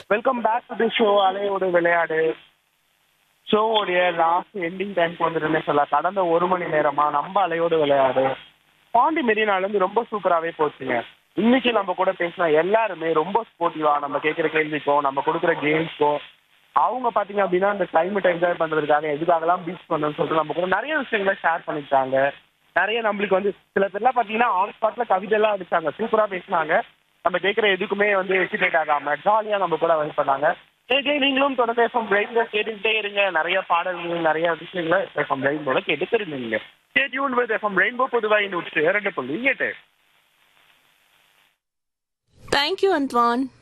welcome back to the show அலையோடு விளையாடு ஷோவோடைய லாஸ்ட் எண்டிங் டைம் வந்துருன்னு சொல்லலாம் கடந்த ஒரு மணி நேரமா நம்ம அலையோடு விளையாடு பாண்டி மெரினால இருந்து ரொம்ப சூப்பராகவே போச்சுங்க இன்னைக்கு நம்ம கூட பேசின எல்லாருமே ரொம்ப ஸ்போர்ட்டிவா நம்ம கேட்குற கேள்விக்கும் நம்ம கொடுக்குற கேம்ஸ்க்கும் அவங்க பாத்தீங்க அப்படின்னா அந்த கிளைமேட் என்ஜாய் பண்றதுக்காக எதுக்காகலாம் பீச் பண்ணணும்னு சொல்லிட்டு நம்ம கூட நிறைய விஷயங்களை ஷேர் பண்ணிக்கிட்டாங்க நிறைய நம்மளுக்கு வந்து சில பேர்லாம் பாத்தீங்கன்னா ஆன் ஸ்பாட்ல கவிதை எல்லாம் அடிச்சாங்க சூப்பரா பேசினாங்க நம்ம கேட்குற எதுக்குமே வந்து எக்ஸிடேட் ஆகாம ஜாலியா நம்ம கூட வந்து பண்ணாங்க ஏஜே நீங்களும் தொடர்ந்து எஃப்எம் பிரெயின்ல கேட்டுக்கிட்டே இருங்க நிறைய பாடல்கள் நிறைய விஷயங்களை எஃப்எம் பிரெயினோட கேட்டு தெரிஞ்சுங்க ஸ்டேட்யூன் வித் எஃப்எம் ரெயின்போ பொதுவாக நூற்று இரண்டு புள்ளி எட்டு தேங்க்யூ அந்த்வான்